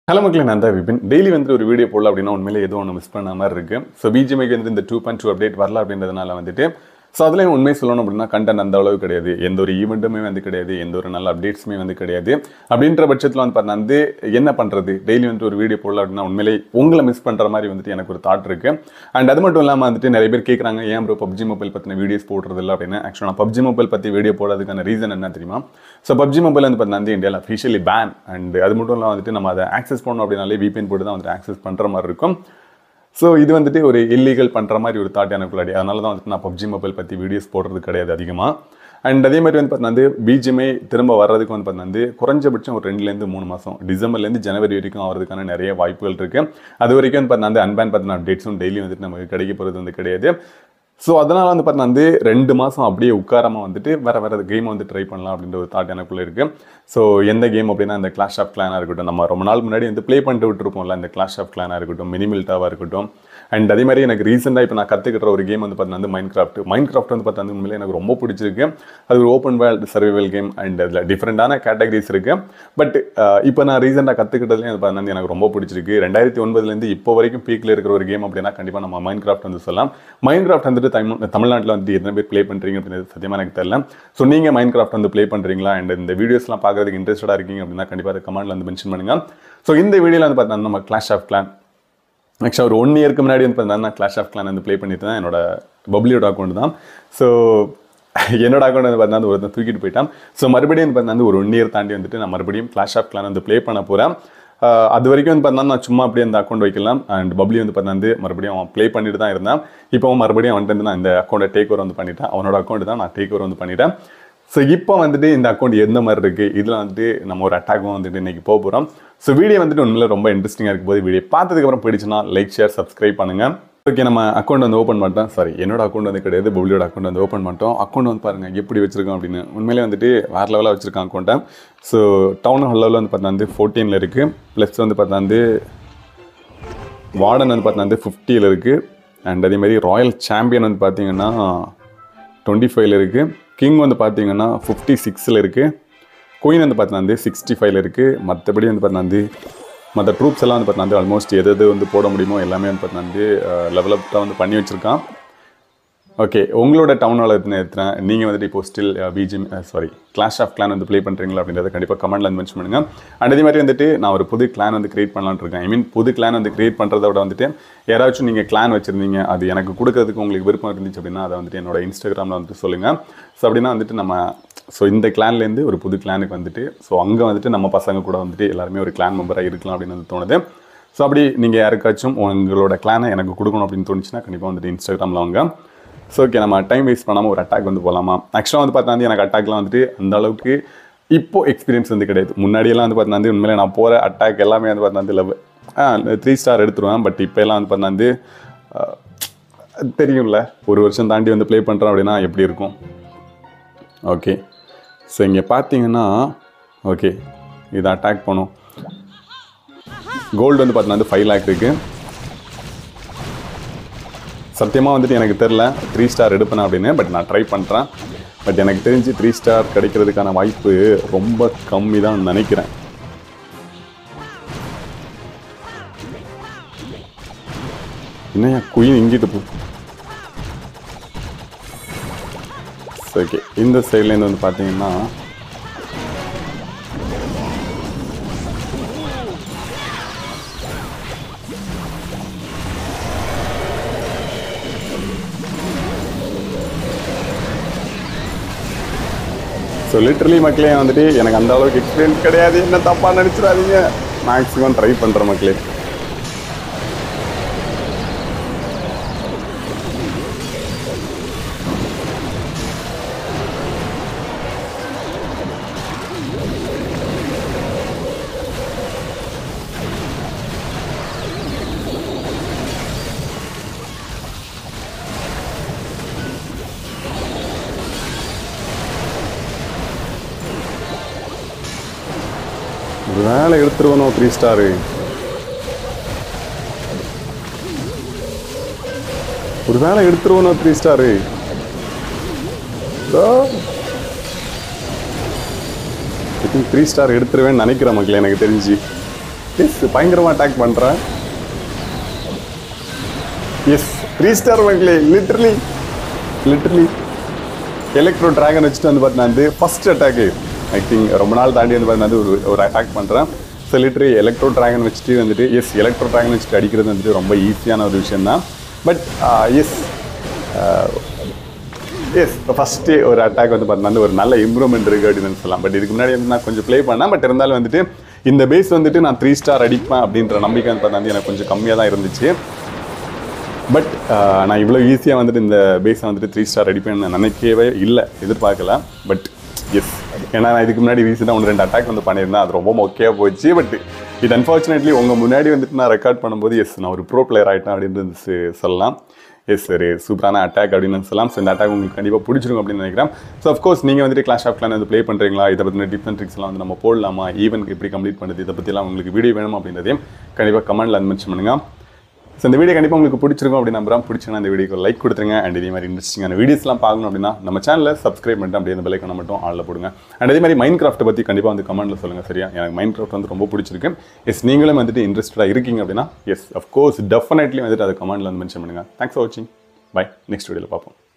hello மக்களே நான் தான் விபின் டெய்லி வந்து ஒரு வீடியோ போடல அப்படின்னா உண்மையிலே ஏதோ ஒன்று மிஸ் பண்ண மாதிரி இருக்கு ஸோ பிஜிஎம்ஐக்கு வந்து இந்த டூ பாயிண்ட் டூ அப்டேட் வரல அப்படின்றதுனால வந்துட்டு ஸோ அதுலேயும் உண்மை சொல்லணும் அப்படின்னா கண்டென்ட் அந்த அளவு கிடையாது எந்த ஒரு ஈவெண்ட்டுமே வந்து கிடையாது எந்த ஒரு நல்ல அப்டேட்ஸுமே வந்து கிடையாது அப்படின்ற பட்சத்தில் வந்து பார்த்தா வந்து என்ன பண்ணுறது டெய்லி வந்துட்டு ஒரு வீடியோ போடல அப்படின்னா உண்மையிலே உங்களை மிஸ் பண்ணுற மாதிரி வந்துட்டு எனக்கு ஒரு தாட் இருக்கு அண்ட் அது மட்டும் இல்லாமல் வந்துட்டு நிறைய பேர் கேட்குறாங்க ஏன் ப்ரோ பப்ஜி மொபைல் பற்றின வீடியோஸ் போடுறது இல்லை அப்படின்னு ஆக்சுவலாக நான் பப்ஜி மொபைல் பற்றி வீடியோ போடுறதுக்கான ரீசன் என்ன தெரியுமா ஸோ பப்ஜி மொபைல் வந்து பார்த்தீங்கன்னா வந்து இந்தியாவில் அஃபிஷியலி பேன் அண்ட் அது மட்டும் இல்லாமல் வந்துட்டு நம்ம அதை ஆக்சஸ் பண்ணோம் அப்படின்னாலே விபிஎன் போட்டு தான் வந்துட்டு ஆக்சஸ் பண்ணுற மாதிரி இருக்கும் ஸோ இது வந்துட்டு ஒரு இல்லீகல் பண்ணுற மாதிரி ஒரு தாட் எனக்குள்ளாடி அதனால தான் வந்துட்டு நான் பப்ஜி மொபைல் பற்றி வீடியோஸ் போடுறது கிடையாது அதிகமாக அண்ட் அதே மாதிரி வந்து பார்த்தீங்கன்னா வந்து பிஜிஎம்ஐ திரும்ப வர்றதுக்கு வந்து பார்த்தீங்கன்னா வந்து குறைஞ்சபட்சம் ஒரு ரெண்டுலேருந்து மூணு மாதம் டிசம்பர்லேருந்து ஜனவரி வரைக்கும் ஆகிறதுக்கான நிறைய வாய்ப்புகள் இருக்குது அது வரைக்கும் வந்து பார்த்தீங்கன்னா வந்து அன்பேன் பார்த்தீங்கன்னா அப்டேட்ஸும் டெய்லி வந்துட்டு நமக்கு கிடைக்க போகிறது வந்து கிடையாது ஸோ அதனால் வந்து பார்த்தீங்கன்னா வந்து ரெண்டு மாதம் அப்படியே உட்காராம வந்துட்டு வேறு வேறு கேம் வந்து ட்ரை பண்ணலாம் அப்படின்ற ஒரு தாட் எனக்குள்ளே இருக்குது ஸோ எந்த கேம் அப்படின்னா இந்த கிளாஷ் ஆஃப் கிளானாக இருக்கட்டும் நம்ம ரொம்ப நாள் முன்னாடி வந்து ப்ளே பண்ணிட்டு விட்டுருப்போம்ல இந்த கிளாஷ் ஆஃப் கிளானாக இருக்கட்டும் மினிமில்ட்டாவாக இருக்கட்டும் அண்ட் அதே மாதிரி எனக்கு ரீசெண்டாக இப்போ நான் கற்றுக்கிற ஒரு கேம் வந்து பார்த்தீங்கன்னா வந்து மைண்ட் கிராஃப்ட் மைண்ட் கிராஃப்ட் வந்து பார்த்தா உண்மையிலே எனக்கு ரொம்ப பிடிச்சிருக்கு அது ஒரு open world survival game and அதில் டிஃப்ரெண்டான கேட்டகரிஸ் இருக்குது பட் இப்போ நான் ரீசெண்டாக கற்றுக்கிட்டதுலேயும் அது பார்த்தா எனக்கு ரொம்ப பிடிச்சிருக்கு ரெண்டாயிரத்தி ஒன்பதுலேருந்து இப்போ வரைக்கும் பீக்கில் இருக்கிற ஒரு கேம் அப்படின்னா கண்டிப்பாக நம்ம மைண்ட் கிராஃப்ட் வந்து சொல்லலாம் மைண்ட் கிராஃப்ட் வந்துட்டு தமிழ் தமிழ்நாட்டில் வந்து எத்தனை பேர் ப்ளே பண்ணுறீங்க அப்படின்றது சத்தியமாக எனக்கு தெரியல ஸோ நீங்கள் மைண்ட் கிராஃப்ட் வந்து ப்ளே பண்ணுறீங்களா அண்ட் இந்த வீடியோஸ்லாம் பார்க்குறதுக்கு இன்ட்ரெஸ்டடாக இருக்கீங்க அப்படின்னா கண்டிப்பாக அதை கமெண்ட்டில் வந்து மென்ஷன் பண்ணுங்கள் ஸோ இந்த வீடியோவில் வந்து பார்த்தீங்கன்னா நம்ம கிளாஷ் ஆஃப் கிளான் ஆக்சுவலாக ஒரு ஒன் இயருக்கு முன்னாடி வந்து பார்த்தீங்கன்னா நான் கிளாஷ் ஆஃப் கிளான் வந்து ப்ளே பண்ணிட்டு தான் என்னோட பப்ளியோட அக்கௌண்ட் தான் ஸோ என்னோட அக்கௌண்ட் வந்து பார்த்தீங்கன்னா ஒருத்தன் தூக்கிட்டு போயிட்டான் ஸோ மறுபடியும் வந்து பார்த்தீங்கன்னா ஒரு ஒன் இயர் தாண்டி வந்துட்டு நான் மறுபடியும் கிளாஷ் ஆஃப் கிளான் வந்து ப்ளே பண்ண போகிறேன் அது வரைக்கும் வந்து பார்த்தீங்கன்னா நான் சும்மா அப்படியே அந்த அக்கௌண்ட் வைக்கலாம் அண்ட் பப்ளி வந்து பார்த்தா வந்து மறுபடியும் அவன் ப்ளே பண்ணிட்டு தான் இருந்தான் இப்போ அவன் மறுபடியும் அவன்ட்டு வந்து நான் இந்த அக்கௌண்ட்டை டேக் ஓவர் வந்து பண்ணிட்டேன் அவனோட அக்கௌண்ட் தான் நான் டேக் ஓவர் வந்து பண்ணிட்டேன் ஸோ இப்போ வந்துட்டு இந்த அக்கௌண்ட் எந்த மாதிரி இருக்குது இதில் வந்துட்டு நம்ம ஒரு அட்டாக்கும் வந்துட்டு இன்றைக்கி போக போகிறோம் ஸோ வீடியோ வந்துட்டு உண்மையில ரொம்ப இன்ட்ரெஸ்டிங்காக இருக்கும் போது வீடியோ பார்த்ததுக்கப்புறம் பிடிச்சுன்னா லைக் ஷேர் சப்ஸ்கிரைப் பண்ணுங்கள் ஓகே நம்ம அக்கௌண்ட் வந்து ஓப்பன் பண்ணிட்டோம் சாரி என்னோட அக்கௌண்ட் வந்து கிடையாது பப்ளியோட அக்கௌண்ட் வந்து ஓப்பன் பண்ணிட்டோம் அக்கௌண்ட் வந்து பாருங்கள் எப்படி வச்சிருக்கோம் அப்படின்னு உண்மையிலே வந்துட்டு வேறு லெவலாக வச்சிருக்கான் அக்கௌண்ட்டை ஸோ டவுன் ஹாலில் வந்து பார்த்தா வந்து ஃபோர்டீனில் இருக்குது ப்ளஸ் வந்து பார்த்தா வந்து வார்டன் வந்து பார்த்தா வந்து ஃபிஃப்டியில் இருக்குது அண்ட் அதே மாதிரி ராயல் சாம்பியன் வந்து பார்த்தீங்கன்னா டுவெண்ட்டி ஃபைவ்ல இருக்குது கிங் வந்து பார்த்தீங்கன்னா ஃபிஃப்டி சிக்ஸில் இருக்குது குயின் வந்து பார்த்தீங்கன்னா வந்து சிக்ஸ்டி ஃபைவ்ல இருக்குது மற்றபடி வந்து பார்த்தீங்கன்னா வந்து மற்ற ட்ரூப்ஸ் எல்லாம் வந்து பார்த்தீங்கன்னா வந்து ஆல்மோஸ்ட் எது எது வந்து போட முடியுமோ எல்லாமே வந்து பார்த்தீங்கன்னா வந்து லெவலப்டாக வந்து பண்ணி வச்சுருக்கான் ஓகே உங்களோட டவுன் ஹால் எத்தனை எத்தனை நீங்கள் வந்துட்டு இப்போ still BGM sorry Clash of Clan வந்து ப்ளே பண்ணுறீங்களா அப்படின்றத கண்டிப்பாக கமெண்ட்ல வந்து மென்ஷன் பண்ணுங்கள் அண்ட் அதே மாதிரி வந்துட்டு நான் ஒரு புது கிளான் வந்து கிரியேட் பண்ணலான்னு இருக்கேன் ஐ மீன் புது கிளான் வந்து கிரியேட் பண்ணுறத விட வந்துட்டு யாராச்சும் நீங்கள் கிளான் வச்சுருந்தீங்க அது எனக்கு கொடுக்கறதுக்கு உங்களுக்கு விருப்பம் இருந்துச்சு அப்படின்னா அதை வந்துட்டு என்னோட இன்ஸ்டாகிராமில் வந்துட்டு சொல்லுங்கள் ஸோ அப்படின்னா வந்துட்டு நம்ம ஸோ இந்த கிளான்லேருந்து ஒரு புது கிளானுக்கு வந்துட்டு ஸோ அங்கே வந்துட்டு நம்ம பசங்க கூட வந்துட்டு எல்லாருமே ஒரு கிளான் மெம்பராக இருக்கலாம் அப்படின்னு வந்து தோணுது ஸோ அப்படி நீங்கள் யாருக்காச்சும் உங்களோட கிளானை எனக்கு கொடுக்கணும் அப்படின்னு தோணுச்சுன்னா கண்டிப்பாக வந்துட்டு இன்ஸ்டாகிராமில் வாங்க ஸோ ஓகே நம்ம டைம் வேஸ்ட் பண்ணாமல் ஒரு அட்டாக் வந்து போகலாமா ஆக்சுவலாக வந்து பார்த்தா வந்து எனக்கு அட்டாக்லாம் வந்துட்டு அந்த அளவுக்கு இப்போ எக்ஸ்பீரியன்ஸ் வந்து கிடையாது முன்னாடியெல்லாம் வந்து பார்த்தா வந்து உண்மையிலே நான் போகிற அட்டாக் எல்லாமே வந்து பார்த்தா வந்து லவ் ஆ த்ரீ ஸ்டார் எடுத்துருவேன் பட் இப்போ எல்லாம் வந்து பார்த்தா வந்து ஆ, தெரியும்ல ஒரு வருஷம் தாண்டி வந்து ப்ளே பண்ணுறோம் அப்படின்னா எப்படி இருக்கும் ஓகே ஸோ இங்கே பார்த்தீங்கன்னா ஓகே இதை அட்டாக் பண்ணும் கோல்டு வந்து பார்த்தீங்கன்னா வந்து ஃபைவ் லேக் இருக்குது சத்தியமாக வந்துட்டு எனக்கு தெரில த்ரீ ஸ்டார் எடுப்பேன் அப்படின்னு பட் நான் ட்ரை பண்ணுறேன் பட் எனக்கு தெரிஞ்சு த்ரீ ஸ்டார் கிடைக்கிறதுக்கான வாய்ப்பு ரொம்ப கம்மி தான் நினைக்கிறேன் என்னையா குயின் இங்கிட்டு போ ஓகே இந்த சைட்லேருந்து வந்து பார்த்தீங்கன்னா ஸோ லிட்ரலி மக்களே வந்துட்டு எனக்கு அந்த அளவுக்கு எக்ஸ்பீரியன்ஸ் கிடையாது என்ன தப்பாக நினச்சிடாதீங்க மேக்ஸிமம் ட்ரை பண்ணுற மக்களே ஒரு வேலை எடுத்துருவனோ த்ரீ ஸ்டாரு ஒரு வேலை எடுத்துருவனோ த்ரீ ஸ்டாரு த்ரீ ஸ்டார் எடுத்துருவேன்னு நினைக்கிறேன் மக்களே எனக்கு தெரிஞ்சு எஸ் பயங்கரமாக அட்டாக் பண்ணுறேன் எஸ் த்ரீ ஸ்டார் மக்களே லிட்டரலி லிட்டரலி எலக்ட்ரோ டிராகன் வச்சுட்டு வந்து பார்த்தீங்கன்னா வந்து ஃபர்ஸ்ட் அட்டாக்கு ஐ திங்க் ரொம்ப நாள் தாண்டி வந்து பார்த்தீங்கன்னா ஒரு ஒரு அட்டாக் பண்ணுறேன் ஸோ லிட்டரி எலக்ட்ரோ டிராகன் வச்சுட்டு வந்துட்டு எஸ் எலக்ட்ரோ டிராகன் வச்சுட்டு அடிக்கிறது வந்துட்டு ரொம்ப ஈஸியான ஒரு விஷயம் தான் பட் எஸ் எஸ் ஃபஸ்ட்டு ஒரு அட்டாக் வந்து பார்த்தீங்கன்னா ஒரு நல்ல இம்ப்ரூவ்மெண்ட் இருக்குது அப்படின்னு சொல்லலாம் பட் இதுக்கு முன்னாடி வந்து நான் கொஞ்சம் ப்ளே பண்ணேன் பட் இருந்தாலும் வந்துட்டு இந்த பேஸ் வந்துட்டு நான் த்ரீ ஸ்டார் அடிப்பேன் அப்படின்ற நம்பிக்கை வந்து பார்த்தா எனக்கு கொஞ்சம் கம்மியாக தான் இருந்துச்சு பட் நான் இவ்வளோ ஈஸியாக வந்துட்டு இந்த பேஸை வந்துட்டு த்ரீ ஸ்டார் அடிப்பேன்னு நான் நினைக்கவே இல்லை எதிர்பார்க்கல பட் எஸ் ஏன்னா நான் இதுக்கு முன்னாடி ரீசெண்டாக ஒன்று ரெண்டு அட்டாக் வந்து பண்ணியிருந்தேன் அது ரொம்ப மொக்கையாக போச்சு பட் இது அன்ஃபார்ச்சுனேட்லி உங்கள் முன்னாடி வந்துட்டு நான் ரெக்கார்ட் பண்ணும்போது எஸ் நான் ஒரு ப்ரோ பிளேயர் ஆகிட்டேன் அப்படின்றது சொ- சொல்லலாம் எஸ் சரி சூப்பரான அட்டாக் அப்படின்னு சொல்லலாம் ஸோ இந்த அட்டாக் உங்களுக்கு கண்டிப்பாக பிடிச்சிருக்கும் அப்படின்னு நினைக்கிறேன் ஸோ அஃப்கோர்ஸ் நீங்கள் வந்துட்டு கிளாஷ் ஆஃப் கிளான் வந்து ப்ளே பண்ணுறீங்களா இதை பற்றின டிப்ஸ் அண்ட் ட்ரிக்ஸ்லாம் வந்து நம்ம போடலாமா ஈவென்ட் எப்படி கம்ப்ளீட் பண்ணுறது இதை பற்றிலாம் உங்களுக்கு வீடியோ வேணும் அப்படின்றதையும் கண்டிப்பாக கமெண்ட்டில் மென்ஷன் பண்ணுங்கள் ஸோ இந்த வீடியோ கண்டிப்பாக உங்களுக்கு பிடிச்சிருக்கும் அப்படின்னு நம்புறேன் பிடிச்சிங்கன்னா இந்த வீடியோக்கு லைக் கொடுத்துருங்க அண்ட் இதே மாதிரி இன்ட்ரெஸ்டிங்கான வீடியோஸ்லாம் பார்க்கணும் அப்படின்னா நம்ம சேனலில் சப்ஸ்கிரைப் பண்ணிட்டு அப்படியே இந்த பெல்லைக்கான மட்டும் ஆளில் போடுங்க அண்ட் அதே மாதிரி மைண்ட் கிராஃப்ட்டை பற்றி கண்டிப்பாக வந்து கமெண்ட்டில் சொல்லுங்கள் சரியா எனக்கு மைண்ட் கிராஃப்ட் வந்து ரொம்ப பிடிச்சிருக்கு எஸ் நீங்களும் வந்துட்டு இன்ட்ரெஸ்டடாக இருக்கீங்க அப்படின்னா எஸ் அஃப்கோர்ஸ் டெஃபினெட்லி வந்துட்டு அதை கமெண்ட்டில் வந்து மென்ஷன் பண்ணுங்கள் தேங்க்ஸ் ஃபார் வாட்சிங் பை நெக்ஸ்ட் வீடியோவில் பார்ப்போம்